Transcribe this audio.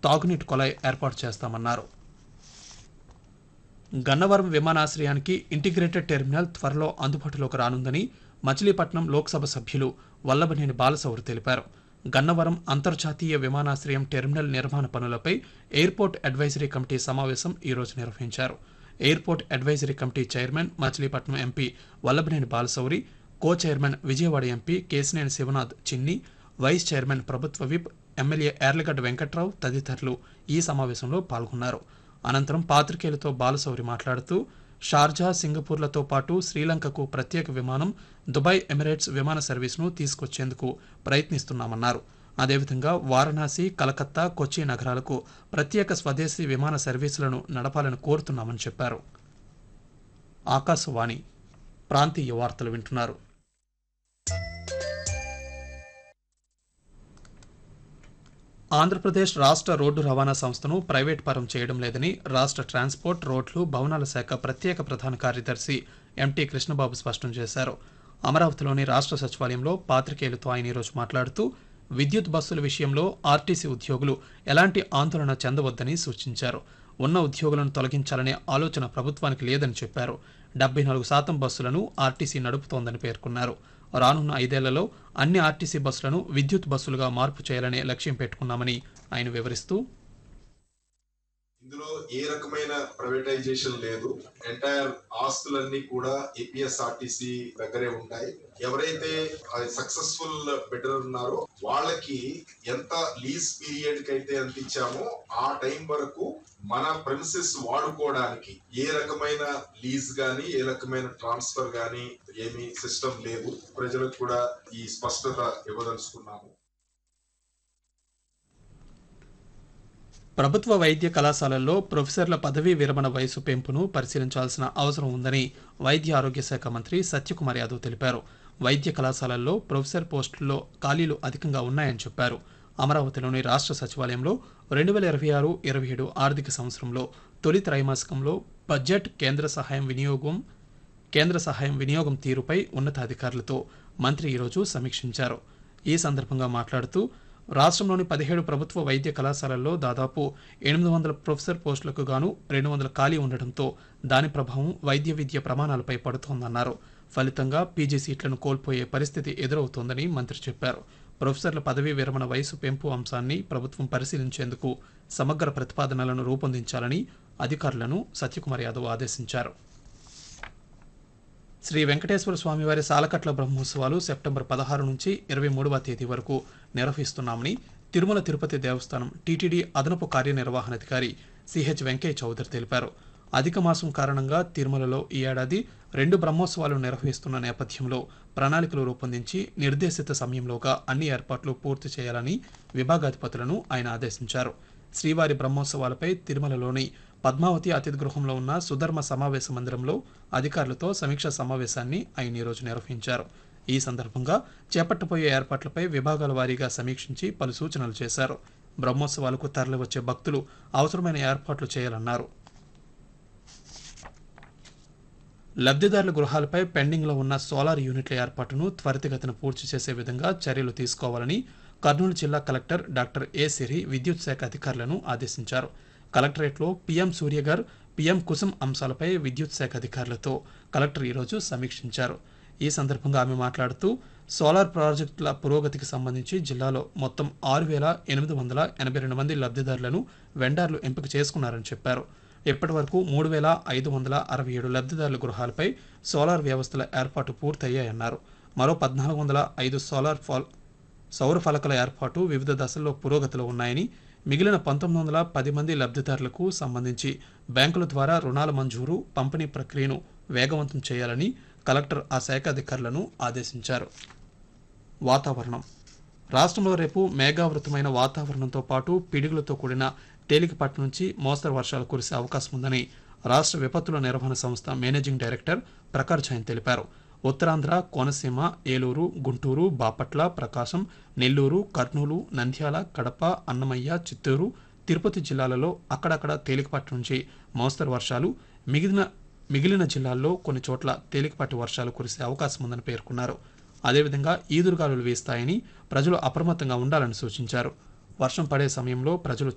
తాగునీటి కొలాయి ఏర్పాటు చేస్తామన్నారు గన్నవరం విమానాశ్రయానికి ఇంటిగ్రేటెడ్ టెర్మినల్ త్వరలో అందుబాటులోకి రానుందని మచిలీపట్నం లోక్సభ సభ్యులు వల్లభనేని బాలసౌరి తెలిపారు గన్నవరం అంతర్జాతీయ విమానాశ్రయం టెర్మినల్ నిర్మాణ పనులపై ఎయిర్పోర్ట్ అడ్వైజరీ కమిటీ సమావేశం ఈరోజు నిర్వహించారు airport advisory committee chairman Machilipatnam MP Vallabhaneni Balashowry co chairman Vijayawada MP Kesineni Sivanath Chinni vice chairman ప్రభుత్వ విప్ ఎమ్మెల్యే యార్లగడ్డ వెంకట్రావు తదితరులు ఈ సమావేశంలో పాల్గొన్నారు అనంతరం పాత్రికేయులతో బాలసౌరి మాట్లాడుతూ షార్జా సింగపూర్లతో పాటు శ్రీలంకకు ప్రత్యేక విమానం దుబాయ్ ఎమిరేట్స్ విమాన సర్వీసును తీసుకొచ్చేందుకు ప్రయత్నిస్తున్నామన్నారు అదేవిధంగా వారణాసి కలకత్తా కొచ్చి నగరాలకు ప్రత్యేక స్వదేశీ విమాన సర్వీసులను నడపాలని కోరుతున్నామని చెప్పారు ఆకాశవాణి ప్రాంతీయ వార్తలు వింటున్నారు ఆంధ్రప్రదేశ్ రాష్ట్ర రోడ్డు రవాణా సంస్థను ప్రైవేట్ పరం చేయడం లేదని రాష్ట్ర ట్రాన్స్పోర్ట్ రోడ్లు భవనాల శాఖ ప్రత్యేక ప్రధాన కార్యదర్శి ఎంటీ కృష్ణబాబు స్పష్టం చేశారు అమరావతిలోని రాష్ట్ర సచివాలయంలో పాత్రికేయులతో ఆయన ఈరోజు మాట్లాడుతూ విద్యుత్ బస్సుల విషయంలో ఆర్టీసీ ఉద్యోగులు ఎలాంటి ఆందోళన చెందవద్దని సూచించారు ఉన్న ఉద్యోగులను తొలగించాలనే ఆలోచన ప్రభుత్వానికి లేదని చెప్పారు డెబ్బై నాలుగు శాతం బస్సులను ఆర్టీసీ నడుపుతోందని పేర్కొన్నారు రానున్న ఐదేళ్లలో అన్ని ఆర్టీసీ బస్సులను విద్యుత్ బస్సులుగా మార్పు చేయాలనే లక్ష్యం పెట్టుకున్నామని ఆయన వివరిస్తూ ఇందులో ఏ రకమైన ప్రైవేటైజేషన్ లేదు ఎంటైర్ ఆస్తులన్నీ కూడా ఏపీఎస్ఆర్టీసీ దగ్గరే ఉంటాయి ఎవరైతే సక్సెస్ఫుల్ బెటర్ ఉన్నారో వాళ్ళకి ఎంత లీజ్ పీరియడ్ కి అయితే ఎంత ఇచ్చామో ఆ టైం వరకు మన ప్రిన్సెస్ వాడుకోవడానికి ఏ రకమైన లీజ్ గాని ఏ రకమైన ట్రాన్స్ఫర్ గాని ఏమీ సిస్టమ్ లేదు ప్రజలకు కూడా ఈ స్పష్టత ఇవ్వదలుచుకున్నాము ప్రభుత్వ వైద్య కళాశాలల్లో ప్రొఫెసర్ల పదవీ విరమణ వయసు పెంపును పరిశీలించాల్సిన అవసరం ఉందని వైద్య ఆరోగ్య శాఖ మంత్రి సత్యకుమార్ యాదవ్ తెలిపారు వైద్య కళాశాలల్లో ప్రొఫెసర్ పోస్టుల్లో ఖాళీలు అధికంగా ఉన్నాయని చెప్పారు అమరావతిలోని రాష్ట్ర సచివాలయంలో రెండు వేల ఇరవై ఆరు ఇరవై ఏడు ఆర్థిక సంవత్సరంలో తొలి త్రైమాసికంలో బడ్జెట్ కేంద్ర సహాయం వినియోగం కేంద్ర సహాయం వినియోగం తీరుపై ఉన్నతాధికారులతో మంత్రి ఈరోజు సమీక్షించారు ఈ సందర్భంగా మాట్లాడుతూ రాష్ట్రంలోని పదిహేడు ప్రభుత్వ వైద్య కళాశాలల్లో దాదాపు ఎనిమిది వందల ప్రొఫెసర్ పోస్టులకు గాను రెండు వందల ఖాళీ ఉండడంతో దాని ప్రభావం వైద్య విద్య ప్రమాణాలపై పడుతోందన్నారు ఫలితంగా పీజీ సీట్లను కోల్పోయే పరిస్థితి ఎదురవుతోందని మంత్రి చెప్పారు ప్రొఫెసర్ల పదవీ విరమణ వయసు పెంపు అంశాన్ని ప్రభుత్వం పరిశీలించేందుకు సమగ్ర ప్రతిపాదనలను రూపొందించాలని అధికారులను సత్యకుమార్ యాదవ్ ఆదేశించారు శ్రీ వెంకటేశ్వర స్వామివారి సాలకట్ల బ్రహ్మోత్సవాలు సెప్టెంబర్ పదహారు నుంచి ఇరవై మూడవ తేదీ వరకు నిర్వహిస్తున్నామని తిరుమల తిరుపతి దేవస్థానం టీటీడీ అదనపు కార్యనిర్వహణాధికారి సిహెచ్ వెంకయ్య చౌదరి తెలిపారు అధిక మాసం కారణంగా తిరుమలలో ఈ ఏడాది రెండు బ్రహ్మోత్సవాలు నిర్వహిస్తున్న నేపథ్యంలో ప్రణాళికలు రూపొందించి నిర్దేశిత సమయంలోగా అన్ని ఏర్పాట్లు పూర్తి చేయాలని విభాగాధిపతులను ఆయన ఆదేశించారు శ్రీవారి బ్రహ్మోత్సవాలపై తిరుమలలోని పద్మావతి అతిథి గృహంలో ఉన్న సుధర్మ సమావేశ మందిరంలో అధికారులతో సమీక్షా సమావేశాన్ని ఆయన ఈరోజు నిర్వహించారు ఈ సందర్భంగా చేపట్టబోయే ఏర్పాట్లపై విభాగాల వారీగా సమీక్షించి పలు సూచనలు చేశారు బ్రహ్మోత్సవాలకు తరలివచ్చే భక్తులు అవసరమైన ఏర్పాట్లు చేయాలన్నారు లబ్ధిదారుల గృహాలపై పెండింగ్లో ఉన్న సోలార్ యూనిట్ల ఏర్పాటును త్వరితగతిన పూర్తి చేసే విధంగా చర్యలు తీసుకోవాలని కర్నూలు జిల్లా కలెక్టర్ డాక్టర్ ఏ సిరి విద్యుత్ శాఖ అధికారులను ఆదేశించారు కలెక్టరేట్లో పీఎం సూర్యగర్ పీఎం కుసుమ్ అంశాలపై విద్యుత్ శాఖ అధికారులతో కలెక్టర్ ఈరోజు సమీక్షించారు ఈ సందర్భంగా ఆమె మాట్లాడుతూ సోలార్ ప్రాజెక్టుల పురోగతికి సంబంధించి జిల్లాలో మొత్తం ఆరు వేల ఎనిమిది వందల ఎనభై రెండు మంది లబ్ధిదారులను వెండార్లు ఎంపిక చేసుకున్నారని చెప్పారు ఇప్పటి వరకు మూడు వేల ఐదు వందల అరవై ఏడు లబ్ధిదారుల గృహాలపై సోలార్ వ్యవస్థల ఏర్పాటు పూర్తయ్యాయన్నారు మరో పద్నాలుగు వందల ఐదు సోలార్ ఫాల్ సౌర ఫలకల ఏర్పాటు వివిధ దశల్లో పురోగతిలో ఉన్నాయని మిగిలిన పంతొమ్మిది వందల పది మంది లబ్ధిదారులకు సంబంధించి బ్యాంకుల ద్వారా రుణాల మంజూరు పంపిణీ ప్రక్రియను వేగవంతం చేయాలని కలెక్టర్ ఆ శాఖ అధికారులను ఆదేశించారు వాతావరణం రాష్ట్రంలో రేపు మేఘావృతమైన వాతావరణంతో పాటు పిడుగులతో కూడిన తేలికపాటి నుంచి మోస్తరు వర్షాలు కురిసే అవకాశం ఉందని రాష్ట్ర విపత్తుల నిర్వహణ సంస్థ మేనేజింగ్ డైరెక్టర్ ప్రకాష్ జైన్ తెలిపారు ఉత్తరాంధ్ర కోనసీమ ఏలూరు గుంటూరు బాపట్ల ప్రకాశం నెల్లూరు కర్నూలు నంద్యాల కడప అన్నమయ్య చిత్తూరు తిరుపతి జిల్లాలలో అక్కడక్కడ తేలికపాటి నుంచి మోస్తరు వర్షాలు మిగిలిన మిగిలిన జిల్లాల్లో కొన్ని చోట్ల తేలికపాటి వర్షాలు కురిసే అవకాశం ఉందని పేర్కొన్నారు అదేవిధంగా ఈదురుగాలులు వీస్తాయని ప్రజలు అప్రమత్తంగా ఉండాలని సూచించారు వర్షం పడే సమయంలో ప్రజలు